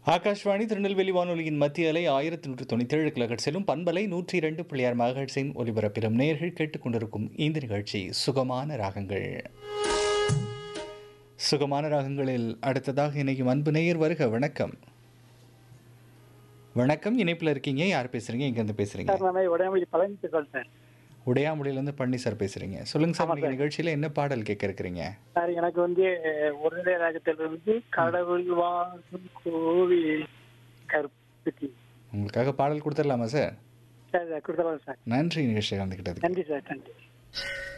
ஆகாஷ்வாணி திருநெல்வேலி வானொலியின் மத்திய அலை ஆயிரத்தி நூற்று தொண்ணூற்றி ஏழு கிலோஹெட்ஸிலும் பண்பலை நூற்றி இரண்டு பிள்ளையார் மகட்ஸின் ஒலிபரப்பிலும் நேர்கள் கேட்டுக்கொண்டிருக்கும் இந்த நிகழ்ச்சி சுகமான ராகங்கள் சுகமான ராகங்களில் அடுத்ததாக இணைக்கும் அன்பு நேயர் வருக வணக்கம் வணக்கம் இணைப்பில் இருக்கீங்க யார் பேசுறீங்க எங்கேருந்து பேசுறீங்க சார் நான் உடையாமொழி பழனித்துக்கோள் சார் உடையாமொழியிலேருந்து பழனி சார் பேசுறீங்க சொல்லுங்க சார் ஆமா இன்னைக்கு சார். நிகழ்ச்சியில் என்ன பாடல் கேட்க இருக்கிறீங்க சார் எனக்கு வந்து ஒருநிலை ராகத்திலிருந்து கடவுள் வாழும் கோவில் கற்பதி உங்களுக்காக பாடல் கொடுத்துடலாமா சார் சார் சார் கொடுத்துடலாம் சார் நன்றி நிகழ்ச்சியில் கலந்துக்கிட்டதுக்கு நன்றி சார் நன்றி